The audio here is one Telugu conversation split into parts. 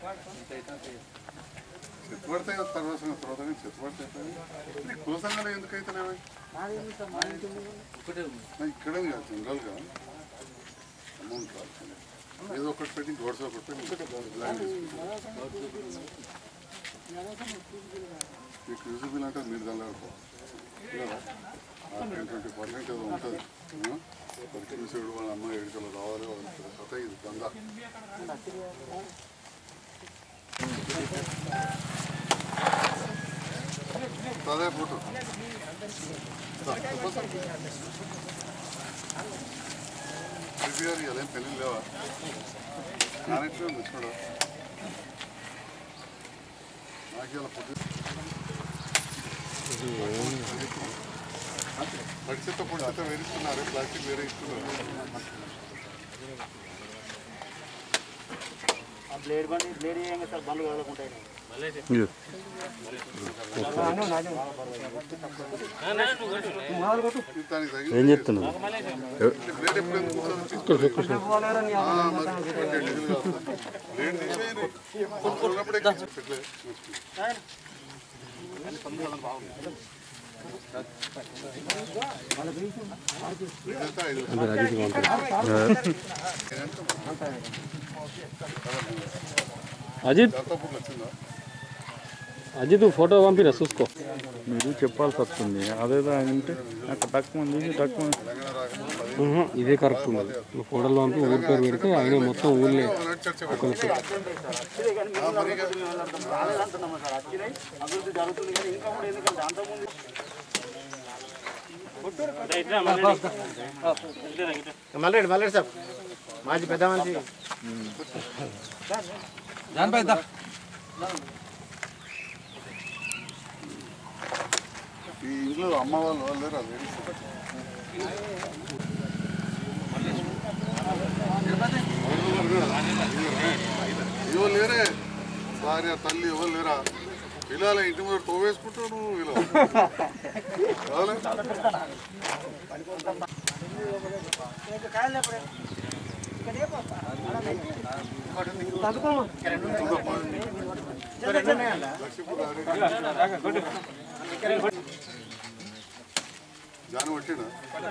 చెత్తపడితే తర్వాత తర్వాత కానీ చెత్తపడితే ఎట్లా? కుల సంఘాలు ఎందుకైతే లేవు ఇక్కడే కాదు జనరల్గా అమౌంట్ రాదు ఏదో ఒకటి పెట్టి గోడ్స్ ఒకటి పెట్టి ల్యాండ్ మీకు యూజబుల్ అంటే మీరు దానిలో ట్వంటీ పర్సెంట్ ఏదో ఉంటుంది చూసేవాడు వాళ్ళ అమ్మ ఎడికలు రావాలి వాళ్ళకి కథ ఇది దందా అదే ఫోటో ప్రిపేర్ అదేం పెళ్ళి లేవా నానెట్లో ఉంది చూడ నాకు ఇలా పొద్దు పడిచేత పొడిచేత వేరిస్తున్నారు ప్లాస్టిక్ వేరే ఇస్తున్నారు బ్లేడ్ బండి బ్లేడ్ చేయంగా సార్ బండ్లు కదలకుంటాయి దానికి తగిలి ఏం చెప్తున్నావు బ్లేడ్ ఎప్పుడైనా కూర్చొని ఆ, మరి పెట్టండి, ఇది కాదు. బ్లేడ్ తీసేయండి. ఉన్నప్పుడే పెట్టలే. ఇదంతా ఐదు అజిత్ దత్తపుట్లు వచ్చిందా అజిత్ ఫోటో పంపిన చూసుకో మీరు చెప్పాల్సి వస్తుంది అదేదో అంటే అక్కడ తక్కువ మంది తక్కువ మంది తెలంగాణ రాకముందు పది ఉహు, ఇదే కరెక్ట్ ఉన్నది నువ్వు ఫోటోలు పంపి ఊరి పేరు పెడితే ఆయన మొత్తం ఊళ్ళే ఒకనాడు చర్చ పెట్టాలి. ఆ, మరి ఇక రాలేదంటున్నాము సార్ వచ్చినాయి అభివృద్ధి జరుగుతుంది కానీ ఇంకా కూడా ఎందుకంటే అంతకుముందు మల్లెడు మల్లెడు సార్ మాజీ పెద్ద మనిషి ఈ ఇంట్లో అమ్మ వాళ్ళు వాళ్ళు లేరా లేడీస్ ఇవో లేరే భార్య తల్లి ఎవరు లేరా పిల్లల ఇంటి ముందు టో వేసుకుంటావు నువ్వు ఇలా జాను పట్టినా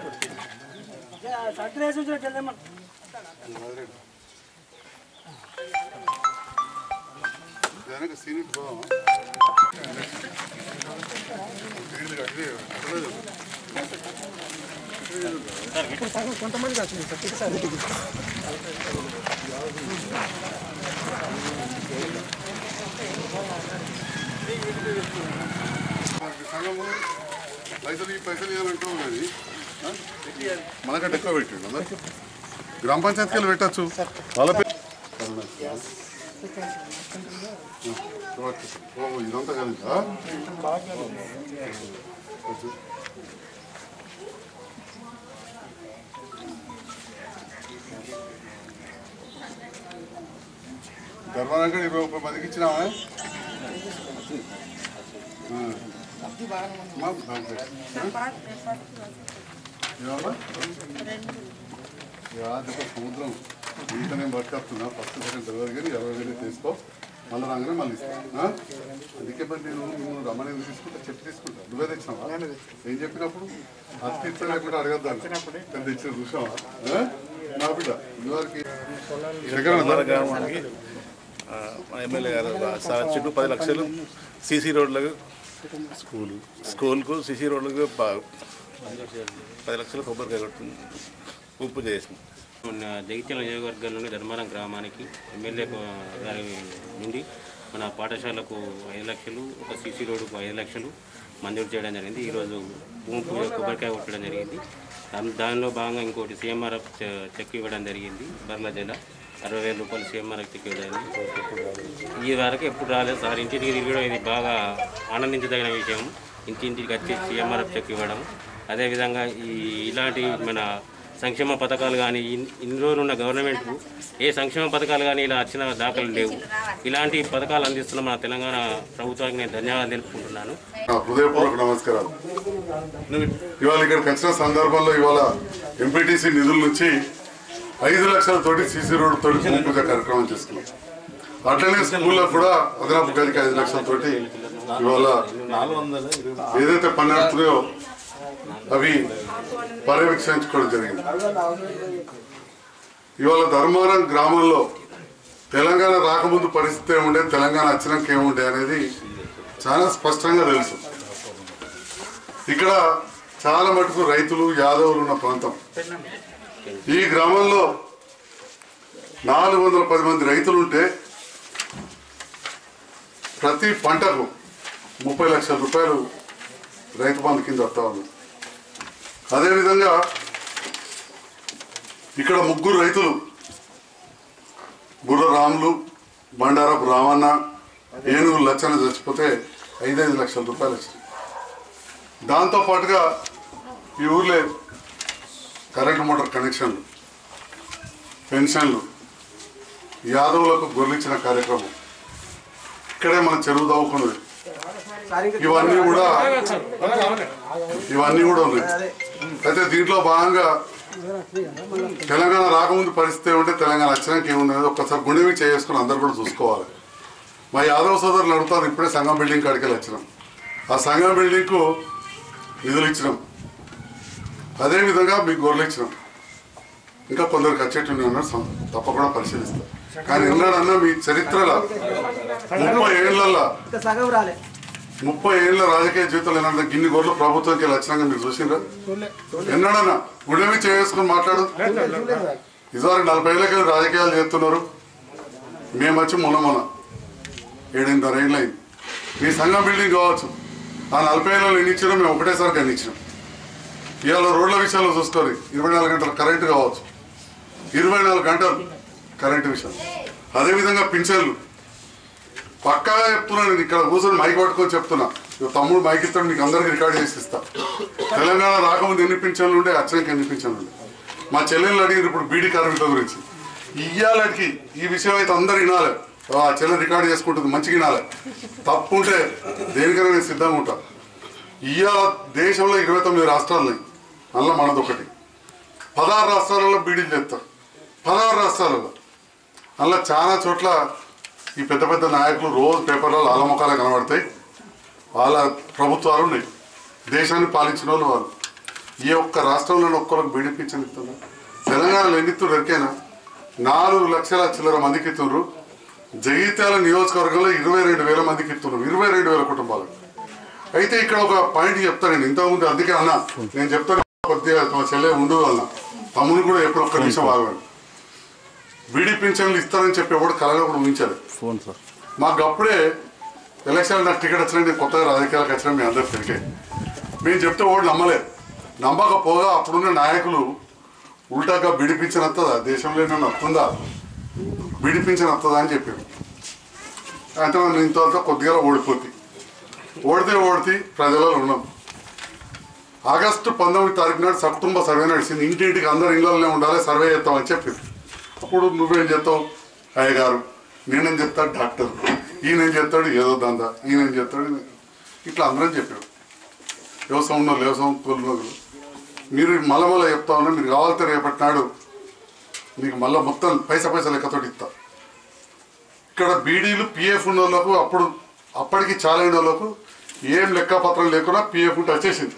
దానికి సీనిట్ పోదామా సీనిట్ కట్టి అసలు సగము పైసలు ఈ పైసలు ఇవ్వాలంటూ ఉన్నది ఆ? మనకంటే ఎక్కువ పెట్టండి అందరు గ్రామ పంచాయతీకి వెళ్ళి పెట్టచ్చు వాళ్ళ పేరు ఓ ఇదంతా కదా ధర్మనగర్ ఇరవై ముప్పై మందికి ఇచ్చినావా ఆ. మా బాగుంది. ఆ? ఏమమ్మా? యాదవ సముద్రం ఈతనే పట్టుకొస్తున్నా ఫస్ట్ సెకండ్ డెలివరీ కానీ ఇరవై వేలు తీసుకో మళ్ళీ రాగానే మళ్ళీ ఇస్తాను ఆ? అందుకే మరి నేను నువ్వు రమ్మని ఎందుకు తీసుకుంటా చెప్పి తీసుకుంటా నువ్వే తెచ్చినావా ఏం చెప్పినప్పుడు అది తీర్చా లేకుండా అడగద్దాను కానీ తెచ్చిన చూసావా ఆ? నా బిడ్డ ఇదివరకు తెలంగాణ గ్రామానికి ఆ, మన ఎమ్మెల్యే గారు సార్ చుట్టూ పది లక్షలు సీసీ రోడ్లకు స్కూల్ స్కూల్కు సీసీ రోడ్లకు బా- పది లక్షలు కొబ్బరికాయ కొట్టు ఉప్పు చేసింది మన జగిత్యాల నియోజకవర్గంలోని ధర్మారం గ్రామానికి ఎమ్మెల్యే గారి నుండి మన పాఠశాలకు ఐదు లక్షలు ఒక సీసీ రోడ్డుకు ఐదు లక్షలు మంజూరు చేయడం జరిగింది ఈరోజు భూమి పూజ కొబ్బరికాయ కొట్టడం జరిగింది దాని- దానిలో భాగంగా ఇంకోటి సీఎంఆర్ఎఫ్ చె- చెక్ ఇవ్వడం జరిగింది బర్ల జల అరవై వేల రూపాయలు సీఎంఆర్ఎఫ్ చెక్ ఇవ్వడం జరిగింది ఈ వరకు ఎప్పుడు రాలేదు సార్ ఇంటింటికి తిరగడం ఇది బాగా ఆనందించదగిన విషయం ఇంటింటికి వచ్చి సీఎంఆర్ఎఫ్ చెక్ ఇవ్వడం అదేవిధంగా ఈ ఇలాంటి మన సంక్షేమ పథకాలు కానీ ఇన్- ఇన్ని రోజులు ఉన్న గవర్నమెంట్ ఏ సంక్షేమ పథకాలు కానీ ఇలా వచ్చిన దాఖలు లేవు ఇలాంటి పథకాలు అందిస్తున్న మన తెలంగాణ ప్రభుత్వానికి నేను ధన్యవాదాలు తెలుపుకుంటున్నాను నా హృదయపూర్వక నమస్కారాలు ఇవాళ ఇక్కడికి వచ్చిన సందర్భంలో ఇవాళ ఎంపీటీసీ నిధుల నుంచి ఐదు లక్షల తోటి సీసీ రోడ్డు తోటి భూమి పూజ కార్యక్రమం చేసుకున్నాం అట్లనే స్కూల్లో కూడా అదనపు గదికి ఐదు లక్షలతోటి ఇవాళ ఏదైతే పని నడుతున్నాయో అవి పర్యవేక్షించుకోవడం జరిగింది ఇవాళ ధర్మారం గ్రామంలో తెలంగాణ రాకముందు పరిస్థితి ఏముండే తెలంగాణ వచ్చినాక ఏముండే అనేది చాలా స్పష్టంగా తెలుసు ఇక్కడ చాలా మటుకు రైతులు యాదవులు ఉన్న ప్రాంతం ఈ గ్రామంలో నాలుగు వందల పది మంది రైతులు ఉంటే ప్రతి పంటకు ముప్పై లక్షల రూపాయలు రైతు బంధు కింద వస్తా ఉంది అదేవిధంగా ఇక్కడ ముగ్గురు రైతులు బుర్ర రాములు బండారపు రామన్న ఏనుగు లచ్చన చచ్చిపోతే ఐదైదు లక్షల రూపాయలు వచ్చినాయి దాంతో పాటుగా ఈ ఊర్లో కరెంట్ మోటార్ కనెక్షన్లు పెన్షన్లు యాదవులకు గొర్రెలిచ్చిన కార్యక్రమం ఇక్కడే మన చెరువు దవ్వుకున్నది ఇవన్నీ కూడా ఇవన్నీ కూడా ఉన్నాయి అయితే దీంట్లో భాగంగా తెలంగాణ రాకముందు పరిస్థితి ఏముంటే తెలంగాణ వచ్చినాక ఏముంది ఒక్కసారి గుండెవి చేసుకుని అందరు కూడా చూసుకోవాలి మా యాదవ్ సోదరులు అడుగుతారు ఇప్పుడే సంఘం బిల్డింగ్ కాడికి వెళ్ళి వచ్చినాం ఆ సంఘం బిల్డింగ్కు నిధులు ఇచ్చినాం అదేవిధంగా మీకు గొర్రెలు ఇచ్చినాం ఇంకా కొందరు ఖర్చెట్టు ఉన్నారు సం- తప్పకుండా పరిశీలిస్తాం కానీ ఎన్నాడన్నా మీ చరిత్రలో ముప్పై ఏళ్ళల్లో సగం రాలే ముప్పై ఏళ్ళ రాజకీయ జీవితంలో ఏమన్నా గిన్ని గొర్రెలు ప్రభుత్వంకి వెళ్ళి వచ్చినాక మీరు చూసిండ్రా ఎన్నాడన్నా గుడెమి చేసుకుని మాట్లాడు ఇదివరకు నలభై ఏళ్ళకి రాజకీయాలు చేస్తున్నారు మేము వచ్చి మొన్న మొన్న ఏడెనిమిది ఏళ్ళు అయింది మీ సంఘం బిల్డింగ్ కావచ్చు ఆ నలభై ఏళ్ళలో ఎన్ని ఇచ్చినా మేము ఒకటేసారి కానీ ఇచ్చినాం ఇవాళ రోడ్ల విషయాల్లో చూసుకోరు ఇరవై నాలుగు గంటలు కరెంటు కావచ్చు ఇరవై నాలుగు గంటలు కరెంటు విషయం అదేవిధంగా పింఛన్లు పక్కాగా చెప్తున్నా నేను ఇక్కడ కూర్చొని మైక్ పట్టుకొని చెప్తున్నా ఇక తమ్ముడు మైక్ ఇస్తాడు మీకు అందరికి రికార్డ్ చేసి ఇస్తా తెలంగాణ రాకముందు ఎన్ని పింఛన్లు ఉండే అచ్చనికి ఎన్ని పింఛన్లు ఉండే మా చెల్లెళ్ళు అడిగారు ఇప్పుడు బీడీ కార్మికుల గురించి ఇయ్యాలకి ఈ విషయం అయితే అందరు వినాలి ఆ చెల్లెలు రికార్డ్ చేసుకుంటుంది మంచిగా వినాలి తప్పు ఉంటే దేనికైనా నేను సిద్ధంగా ఉంటా ఇవాళ దేశంలో ఇరవై తొమ్మిది రాష్ట్రాలు ఉన్నాయి అందులో మనది ఒకటి పదహారు రాష్ట్రాలలో బీడీలు చేస్తారు పదహారు రాష్ట్రాలలో అందులో చాలా చోట్ల ఈ పెద్ద పెద్ద నాయకులు రోజు పేపర్లో ఆలముఖాలు కనబడతాయి వాళ్ళ ప్రభుత్వాలు ఉన్నాయి దేశాన్ని పాలించిన వాళ్ళు వాళ్ళు ఈ ఒక్క రాష్ట్రంలో ఒక్కరికి బీడిపించని ఇస్తున్నారు తెలంగాణలో ఎన్ని ఇస్తున్నారు ఎరికైనా నాలుగు లక్షల చిల్లర మందికి ఇస్తున్నారు జగిత్యాల నియోజకవర్గంలో ఇరవై రెండు వేల మందికి ఇస్తున్నారు ఇరవై రెండు వేల కుటుంబాలు అయితే ఇక్కడ ఒక పాయింట్ చెప్తాను నేను ఇంతకుముందు అందుకే అన్న నేను చెప్తాను కొద్దిగా మా చెల్లె ఉండు అన్న తమ్ముని కూడా ఎప్పుడు ఒక్క నిమిషం ఆగండి బీడీ పింఛన్లు ఇస్తారని చెప్పి ఎవడు కలలో కూడా ఊహించారు ఫోన్ సార్ మాకు అప్పుడే ఎలక్షన్ నాకు టికెట్ వచ్చిన నేను కొత్తగా రాజకీయాలకు వచ్చిన మీ అందరు తెలికే మేము చెప్తే ఓడి నమ్మలేదు నమ్మకపోగా అప్పుడున్న నాయకులు ఉల్టాగా బిడిపించిన వస్తుందా దేశంలో నన్ను వస్తుందా బిడిపించిన వస్తుందా అని చెప్పారు అంటే మనం ఇంతవరకు కొద్దిగా ఓడిపోతుంది ఓడితే ఓడితే ప్రజలలో ఉన్నాం ఆగస్టు పంతొమ్మిది తారీఖు నాడు సకుటుంబ సర్వే నడిచింది ఇంటింటికి అందరు ఇళ్ళలోనే ఉండాలి సర్వే చేస్తామని చెప్పింది అప్పుడు నువ్వేం చెప్తావు అయ్యగారు నేనేం చెప్తాడు డాక్టర్ ఈయనేం చెప్తాడు ఏదో దందా ఈయనేం చెప్తాడు ఇది. ఇట్లా అందరం చెప్పాడు వ్యవసాయం ఉన్న వ్యవసాయం కూలి మీరు మళ్ళా మళ్ళీ చెప్తా ఉన్నా మీరు కావాలంటే రేపటి నాడు మీకు మళ్ళీ మొత్తం పైసా పైసా లెక్కతోటి ఇస్తా ఇక్కడ బీడీలు పిఎఫ్ ఉన్న వాళ్ళకు అప్పుడు అప్పటికి చాలా అయిన వాళ్ళకు ఏం లెక్కపత్రం లేకున్నా పిఎఫ్ ఉంటే వచ్చేసింది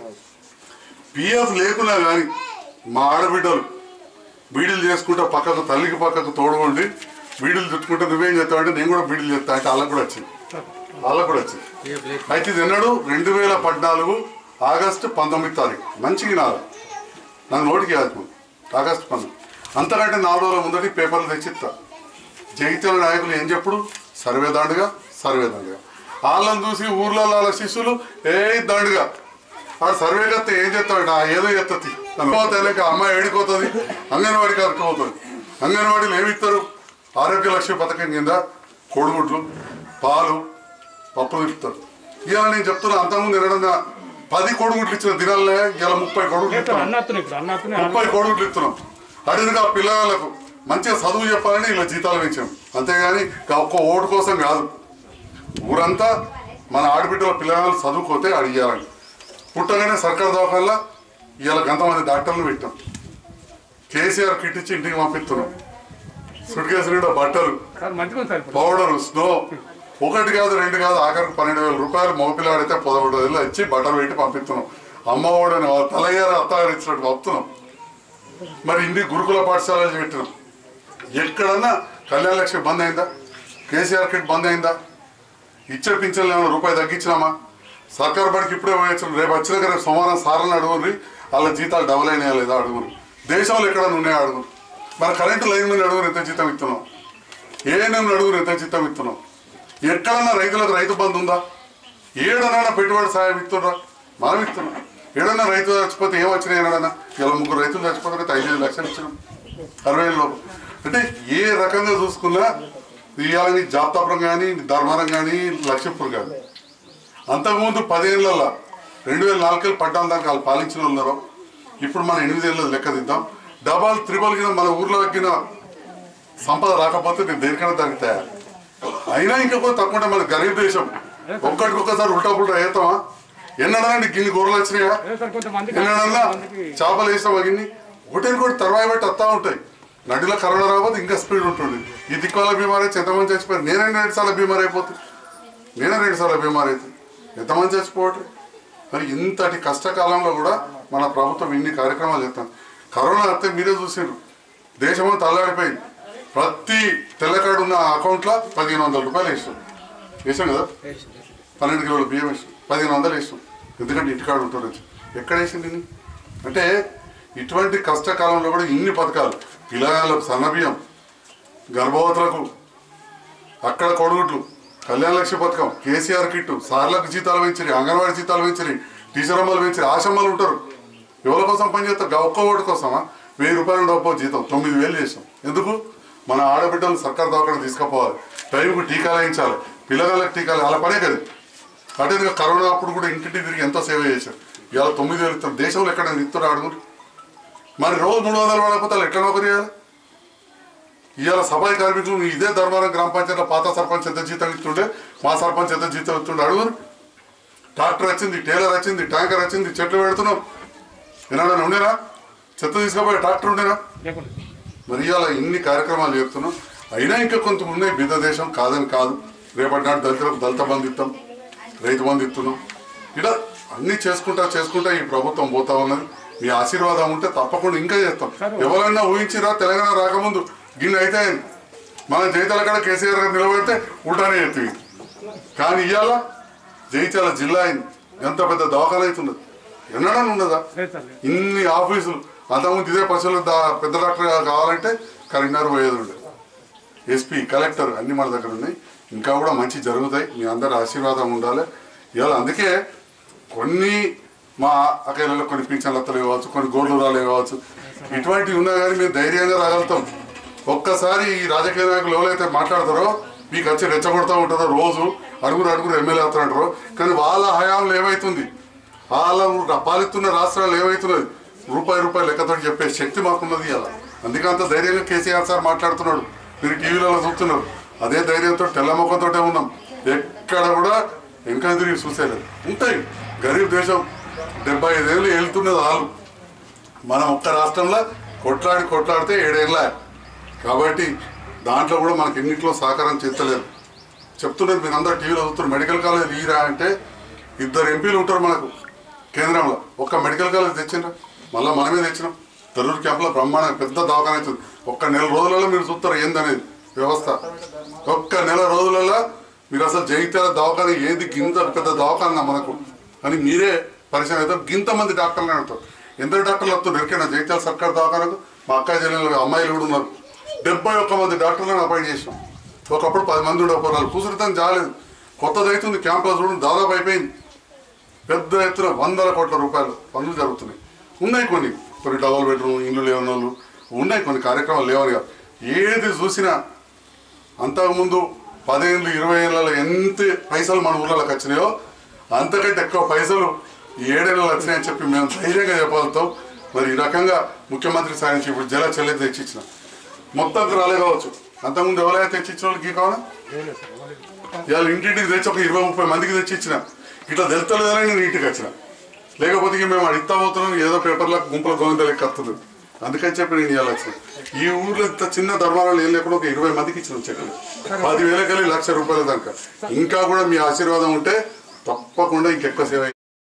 పిఎఫ్ లేకున్నా కానీ మా ఆడబిడ్డలు బీడీలు చేసుకుంటే పక్కకు తల్లికి పక్కకు తోడుకోండి బీడీలు చుట్టుకుంటే నువ్వేం చేస్తావు అంటే నేను కూడా బీడీలు చేస్తా అంటే వాళ్ళకు కూడా వచ్చింది వాళ్ళకు కూడా వచ్చింది అయితే ఇది ఎన్నడు రెండు వేల పద్నాలుగు ఆగస్టు పంతొమ్మిది తారీఖు మంచిగా నాలుగు నాకు నోటికి యాదకు ఆగస్టు పంతొమ్మిది అంతకంటే నాలుగు రోజుల ముందటి పేపర్లు తెచ్చిస్తా జగిత్యాల నాయకులు ఏం చెప్పుడు సర్వే దాండుగా సర్వే దాండుగా వాళ్ళని చూసి ఊర్లో వాళ్ళ శిష్యులు ఏ దాండుగా వాడు సర్వే చేస్తే ఏం చెప్తాడు ఆ ఏదో చెప్తుంది అనుకోతాక అమ్మాయి ఏడిపోతుంది అంగన్వాడికి అరుకుపోతుంది అంగన్వాడీలు ఏమి ఇస్తారు ఆరోగ్య లక్ష్య పథకం కింద కోడిగుడ్లు పాలు పప్పులు ఇస్తారు ఇవాళ నేను చెప్తున్నా అంతకుముందు ఎన్నడన్నా పది కోడిగుడ్లు ఇచ్చిన దినాలే ఇవాళ ముప్పై కోడిగుడ్లు ఇస్తున్నాం అన్నత్తుని ఇప్పుడు అన్నత్తుని ముప్పై కోడిగుడ్లు ఇస్తున్నాం అడిగిన పిల్లలకు మంచిగా చదువు చెప్పాలని ఇలా జీతాలు పెంచాం అంతేగాని ఇక ఒక్క ఓటు కోసం కాదు ఊరంతా మన ఆడబిడ్డల పిల్లలు చదువుకోతే అడిగాలని పుట్టగానే సర్కార్ దవాఖానలో ఇవాళ గంతమంది డాక్టర్లు పెట్టాం కేసీఆర్ కిట్ ఇచ్చి ఇంటికి పంపిస్తున్నాం సుట్ కేసు నిండా బట్టలు పౌడర్ స్నో ఒకటి కాదు రెండు కాదు ఆఖరికి పన్నెండు వేల రూపాయలు మగపిల్లాడైతే పదకొండు వేలు ఇచ్చి బట్టలు పెట్టి పంపిస్తున్నాం అమ్మఒడని తలయ్యారు అత్తగారు ఇచ్చినట్టు పంపుతున్నాం మరి ఇన్ని గురుకుల పాఠశాలలు పెట్టినాం ఎక్కడన్నా కళ్యాణ లక్ష్మి బంద్ అయిందా కేసీఆర్ కిట్ బంద్ అయిందా ఇచ్చే పింఛన్లు ఏమైనా రూపాయి తగ్గించినామా సర్కార్ బడికి ఇప్పుడే పోయొచ్చు రేపు వచ్చినాక రేపు సోమవారం సార్లను అడుగురి వాళ్ళ జీతాలు డబుల్ అయినాయా లేదా అడుగురు దేశంలో ఎక్కడ ఉన్నాయో అడుగురు మన కరెంటు లైన్ మీద అడుగురు ఎంత జీతం ఇస్తున్నాం ఏఎన్ఎం అడుగురు ఎంత జీతం ఇస్తున్నాం ఎక్కడన్నా రైతులకు రైతు బంధు ఉందా ఏడనైనా పెట్టుబడి సాయం ఇస్తున్నా మనం ఇస్తున్నాం ఏడన్నా రైతు చచ్చిపోతే ఏం వచ్చినాయి ఏడన్నా ఇలా ముగ్గురు రైతులు చచ్చిపోతే ఐదు లక్షలు ఇచ్చినాం అరవై ఏళ్ళ లోపు అంటే ఏ రకంగా చూసుకున్నా ఇవాళని జాబ్తాపురం కానీ ధర్మారం కానీ లక్ష్మీపూర్ కానీ అంతకుముందు పదేళ్ళల్లో రెండు వేల నాలుగేళ్ళు పడ్డాం దానికి వాళ్ళు పాలించిన వాళ్ళు ఉన్నారు ఇప్పుడు మనం ఎనిమిదేళ్ళు లెక్క దిద్దాం డబల్ త్రిబల్ కింద మన ఊర్లో ఎక్కిన సంపద రాకపోతే నేను దేనికైనా దానికి తయారు అయినా ఇంకా కూడా తక్కువ మన గరీబ్ దేశం ఒక్కటికొక్కసారి ఉల్టా పుల్టా వేస్తామా ఎన్నడన్నా నీకు గిన్ని గొర్రెలు వచ్చినాయా ఎన్నడన్నా చేపలు వేస్తామా గిన్ని ఒకటి కూడా తర్వాయి బట్టి వస్తా ఉంటాయి నడిలో కరోనా రాకపోతే ఇంకా స్పీడ్ ఉంటుంది ఈ దిక్కుల బీమార్ అయితే ఎంతమంది చచ్చిపోయారు నేనే రెండు సార్లు బీమార్ అయిపోతుంది నేనే రెండు సార్లు బీమార్ అవుతుంది ఎంతమంది చచ్చిపోవటం మరి ఇంతటి కష్టకాలంలో కూడా మన ప్రభుత్వం ఇన్ని కార్యక్రమాలు చేస్తాం కరోనా వస్తే మీరే చూసారు దేశమంతా అల్లాడిపోయింది ప్రతి తెల్లకాడు ఉన్న అకౌంట్లో పదిహేను వందల రూపాయలు వేసాం వేసాం కదా పన్నెండు కిలోల బియ్యం వేసాం పదిహేను వందలు వేసాం ఎందుకంటే ఇంటికాడు ఉంటుంది ఎక్కడ వేసింది ఇన్ని? అంటే ఇటువంటి కష్టకాలంలో కూడా ఇన్ని పథకాలు పిల్లగాళ్ళకు సన్నబియ్యం గర్భవతులకు అక్కడ కొడుగుట్లు కళ్యాణ లక్ష్య పథకం కేసీఆర్ కిట్టు సార్లకు జీతాలు పెంచిరి అంగన్వాడీ జీతాలు పెంచిరి టీచర్ అమ్మలు పెంచిరి ఆశమ్మలు ఉంటారు ఎవరి కోసం పనిచేస్తారు గా ఒక్క ఓటు కోసమా వెయ్యి రూపాయలు డబ్బు జీతం తొమ్మిది వేలు చేసాం ఎందుకు మన ఆడబిడ్డలు సర్కార్ దవాఖాన తీసుకుపోవాలి టైంకు టీకాలు వేయించాలి పిల్లగాళ్ళకి టీకాలు అలా పనే కదా అదేవిధంగా కరోనా అప్పుడు కూడా ఇంటింటి తిరిగి ఎంతో సేవ చేశారు ఇవాళ తొమ్మిది వేలు ఇస్తారు దేశంలో ఎక్కడ ఇస్తారు అడుగురు మరి రోజు మూడు వందలు పడకపోతే వాళ్ళు ఎట్లా నౌకరీ చేయాలి ఇవాళ సఫాయి కార్మికులు ఇదే ధర్మవరం గ్రామ పంచాయతీలో పాత సర్పంచ్ ఎంత జీతం ఇస్తుండే మా సర్పంచ్ ఎంత జీతం ఇస్తుండే అడుగురు ట్రాక్టర్ వచ్చింది టేలర్ వచ్చింది ట్యాంకర్ వచ్చింది చెట్లు పెడుతున్నాం ఏనాడైనా ఉండేనా చెత్త తీసుకుపోయే ట్రాక్టర్ ఉండేనా మరి ఇవాళ ఇన్ని కార్యక్రమాలు చేస్తున్నాం అయినా ఇంకా కొంత ఉన్నాయి బిద్ద దేశం కాదని కాదు రేపటి నాడు దళితులకు దళిత బంధు ఇస్తాం రైతు బంధు ఇస్తున్నాం ఇలా అన్ని చేసుకుంటా చేసుకుంటా ఈ ప్రభుత్వం పోతా ఉన్నది మీ ఆశీర్వాదం ఉంటే తప్పకుండా ఇంకా చేస్తాం ఎవరైనా ఊహించిరా తెలంగాణ రాకముందు గిన్నె అయితే మన జైతాల కాడ కేసీఆర్ గారు నిలబడితే ఉల్టానే ఎత్తివి కానీ ఇవాళ జైత్యాల జిల్లా అయింది ఎంత పెద్ద దవాఖాన అవుతున్నది ఎన్నడని ఉన్నదా ఇన్ని ఆఫీసులు అంతకుముందు ఇదే పశువుల దా- పెద్ద డాక్టర్ కావాలంటే కరీంనగర్ పోయేది ఉండే ఎస్పీ కలెక్టర్ అన్ని మన దగ్గర ఉన్నాయి ఇంకా కూడా మంచి జరుగుతాయి మీ అందరి ఆశీర్వాదం ఉండాలి ఇవాళ అందుకే కొన్ని మా అక్కలలో కొన్ని పింఛన్లు అత్తలు ఇవ్వచ్చు కొన్ని గోడ్లు రాలు ఇవ్వచ్చు ఇటువంటివి ఉన్నా కానీ మేము ధైర్యంగా రాగలుగుతాం ఒక్కసారి ఈ రాజకీయ నాయకులు ఎవరైతే మాట్లాడతారో మీకు వచ్చి రెచ్చగొడతా ఉంటారో రోజు అడుగురు అడుగురు ఎమ్మెల్యే అవుతారంటారో కానీ వాళ్ళ హయాంలో ఏమవుతుంది వాళ్ళ పాలిస్తున్న రాష్ట్రాలు ఏమవుతున్నది రూపాయి రూపాయి లెక్కతో చెప్పే శక్తి మాకున్నది ఇలా అందుకే అంత ధైర్యంగా కేసీఆర్ సార్ మాట్లాడుతున్నాడు మీరు టీవీలలో చూస్తున్నారు అదే ధైర్యంతో తెల్లముఖంతో ఉన్నాం ఎక్కడ కూడా ఇంకా తిరిగి చూసేలేదు ఉంటాయి గరీబ్ దేశం డెబ్బై ఐదేళ్ళు వెళ్తున్నది వాళ్ళు మనం ఒక్క రాష్ట్రంలో కొట్లాడి కొట్లాడితే ఏడేళ్ళ కాబట్టి దాంట్లో కూడా మనకి ఎన్నింటిలో సహకారం చేస్తలేదు చెప్తున్నది మీరు అందరు టీవీలో చూస్తున్నారు మెడికల్ కాలేజ్ ఈరా అంటే ఇద్దరు ఎంపీలు ఉంటారు మనకు కేంద్రంలో ఒక్క మెడికల్ కాలేజ్ తెచ్చిండ్రా మళ్ళీ మనమే తెచ్చినాం తెల్లూరు క్యాంప్లో బ్రహ్మాండ పెద్ద దవాఖాన అవుతుంది ఒక్క నెల రోజులలో మీరు చూస్తారు ఏందనేది వ్యవస్థ ఒక్క నెల రోజులలో మీరు అసలు జగిత్యాల దవాఖాన ఏది గింత పెద్ద దవాఖాన మనకు అని మీరే పరిచయం అవుతారు గింత మంది డాక్టర్లు అంటారు ఎందరు డాక్టర్లు వస్తారు ఎరికైనా జగిత్యాల సర్కార్ దవాఖానకు మా అక్క జిల్లాలో అమ్మాయిలు కూడా ఉన్నారు డెబ్బై ఒక్క మంది డాక్టర్లను అపాయింట్ చేసాం ఒకప్పుడు పది మంది ఉండకపోరు వాళ్ళు కూసురితం చాలేదు కొత్తది అవుతుంది క్యాంపస్ చూడండి దాదాపు అయిపోయింది పెద్ద ఎత్తున వందల కోట్ల రూపాయలు పనులు జరుగుతున్నాయి ఉన్నాయి కొన్ని కొన్ని డబల్ బెడ్రూమ్ ఇండ్లు లేని వాళ్ళు ఉన్నాయి కొన్ని కార్యక్రమాలు లేవని కాదు ఏది చూసినా అంతకుముందు పదేళ్ళు ఇరవై ఏళ్ళలో ఎంత పైసలు మన ఊళ్ళలోకి వచ్చినాయో అంతకంటే ఎక్కువ పైసలు ఈ ఏడేళ్ళు వచ్చినాయని చెప్పి మేము ధైర్యంగా చెప్పగలుగుతాం మరి ఈ రకంగా ముఖ్యమంత్రి సాధించి ఇప్పుడు జల చెల్లి తెచ్చిచ్చిన మొత్తం రాలే కావచ్చు అంతకుముందు ఎవరైతే తెచ్చిచ్చిన వాళ్ళకి ఈ కావాలా ఇవాళ ఇంటింటికి తెచ్చి ఒక ఇరవై ముప్పై మందికి తెచ్చి ఇచ్చిన ఇట్లా తెలుస్తలేదని నేను ఇంటికి వచ్చిన లేకపోతే ఇక మేము అడిగితా పోతున్నాం ఏదో పేపర్లో గుంపుల గోవింద లెక్క వస్తుంది అందుకని చెప్పి నేను ఇవాళ వచ్చిన ఈ ఊర్లో ఇంత చిన్న ధర్మాలలో ఏం లేకుండా ఒక ఇరవై మందికి ఇచ్చిన చెక్కులు పదివేలకెళ్ళి లక్ష రూపాయల దాకా ఇంకా కూడా మీ ఆశీర్వాదం ఉంటే తప్పకుండా ఇంకెక్కువ సేవ